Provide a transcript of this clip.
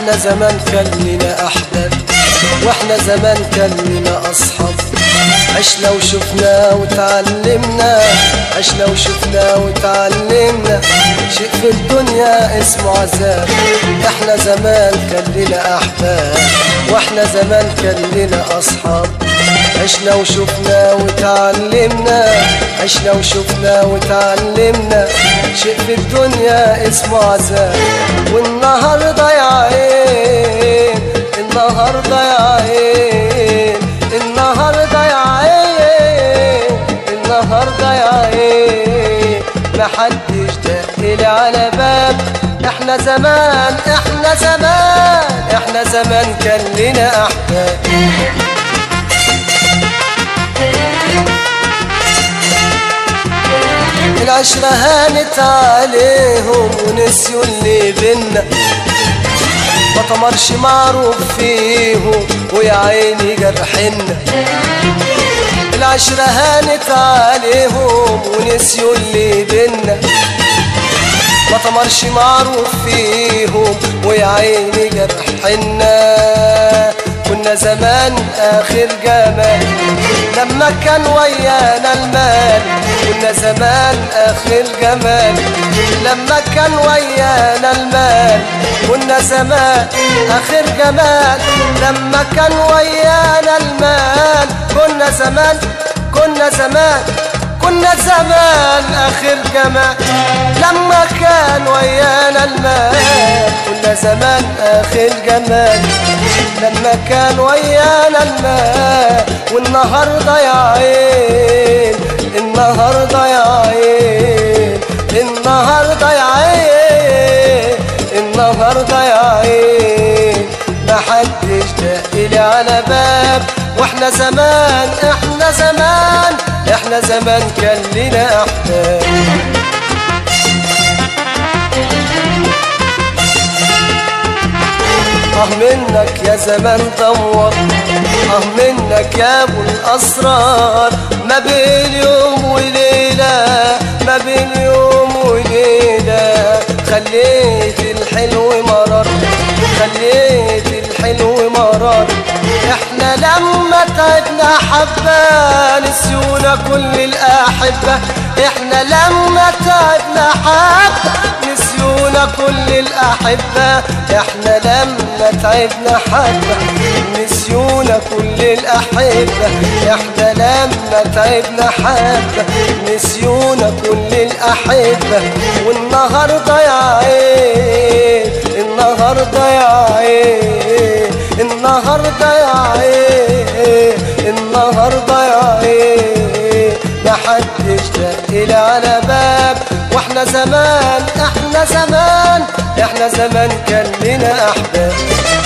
احنا زمان كان لنا احباب واحنا زمان كان لنا اصحاب عشنا وشفنا وتعلمنا عشنا وشفنا وتعلمنا شيء في الدنيا اسمه عذاب احنا زمان كان لنا احباب واحنا زمان كان لنا اصحاب عشنا وشفنا وتعلمنا عشنا وشفنا وتعلمنا شيء في الدنيا اسمه عذاب والنهارده يا عين النهارده يا عين النهارده يا عين النهارده يا عين محدش دقلي على باب احنا زمان احنا زمان احنا زمان كان لنا احباب العشرة هانت عليهم ونسيوا اللي بينا ما طمرش معروف فيهم ويا عيني جرحنا العشرة هانت عليهم ونسيوا اللي بينا ما طمرش معروف فيهم ويا عيني جرحنا كنا زمان آخر جمال لما كان ويانا المال كنا زمان آخر جمال لما كان ويانا المال كنا زمان آخر جمال لما كان ويانا المال كنا زمان كنا زمان كنا زمان آخر جمال لما كان ويانا المال كنا زمان آخر جمال لما كان ويانا المال والنهارده يا عين النهارده يا عين النهارده يا عين النهارده يا عين محدش دقلي على باب واحنا زمان احنا زمان احنا زمان كان لنا احباب اه منك يا زمان دور اه منك يا ابو الاسرار ما بين يوم وليله ما بين يوم وليله خليت الحلو مرار خليت الحلو مرار احنا لما تعبنا حبة نسيونا كل الأحبة احنا لما تعبنا حبة نسيونا كل الأحبة احنا لما تعبنا حبة نسيونا كل الأحبة احنا لما تعبنا حبة نسيونا كل الأحبة والنهاردة يا عين النهاردة يا عين النهاردة يا عين النهاردة يا عين محدش دقلي على باب واحنا زمان احنا زمان احنا زمان كان لنا احباب